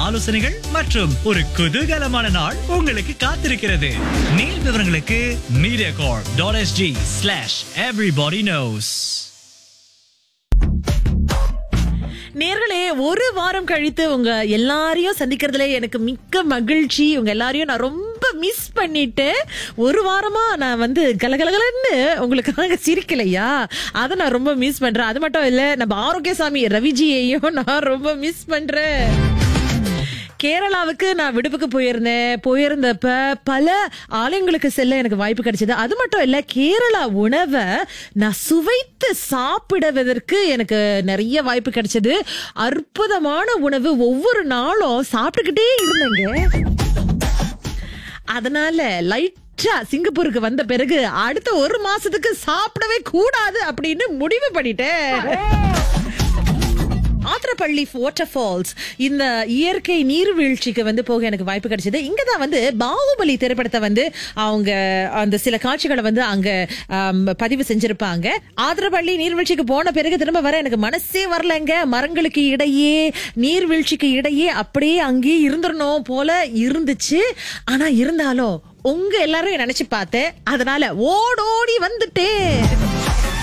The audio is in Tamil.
ஆலோசனைகள் மற்றும் ஒரு குதூகலமான நாள் உங்களுக்கு காத்திருக்கிறது மேல் விவரங்களுக்கு media corp dot SG slash everybody knows நேர்களே ஒரு வாரம் கழித்து உங்க எல்லாரையும் சந்திக்கிறதுல எனக்கு மிக்க மகிழ்ச்சி உங்க எல்லாரையும் நான் ரொம்ப மிஸ் பண்ணிட்டு ஒரு வாரமா நான் வந்து கலகலகலன்னு உங்களுக்காக சிரிக்கலையா அதை நான் ரொம்ப மிஸ் பண்றேன் அது மட்டும் இல்ல நம்ம ஆரோக்கியசாமி ரவிஜியையும் நான் ரொம்ப மிஸ் பண்றேன் கேரளாவுக்கு நான் விடுப்புக்கு போயிருந்தேன் போயிருந்தப்ப பல ஆலயங்களுக்கு செல்ல எனக்கு வாய்ப்பு கிடைச்சது அது மட்டும் இல்ல கேரளா உணவை நான் சுவைத்து சாப்பிடுவதற்கு எனக்கு நிறைய வாய்ப்பு கிடைச்சது அற்புதமான உணவு ஒவ்வொரு நாளும் சாப்பிட்டுக்கிட்டே இருந்தேங்க அதனால லைட்டா சிங்கப்பூருக்கு வந்த பிறகு அடுத்த ஒரு மாசத்துக்கு சாப்பிடவே கூடாது அப்படின்னு முடிவு பண்ணிட்டேன் ஆத்திரப்பள்ளி வாட்டர் ஃபால்ஸ் இந்த இயற்கை நீர்வீழ்ச்சிக்கு வந்து போக எனக்கு வாய்ப்பு கிடைச்சது இங்கதான் வந்து பாகுபலி திரைப்படத்தை வந்து அவங்க அந்த சில காட்சிகளை வந்து அங்க ஆம், பதிவு செஞ்சிருப்பாங்க ஆத்திரப்பள்ளி நீர்வீழ்ச்சிக்கு போன பிறகு திரும்ப வர எனக்கு மனசே வரலங்க மரங்களுக்கு இடையே நீர்வீழ்ச்சிக்கு இடையே அப்படியே அங்கேயே இருந்துடணும் போல இருந்துச்சு ஆனா இருந்தாலும் உங்க எல்லாரும் நினைச்சு பார்த்தேன் அதனால ஓடோடி வந்துட்டேன்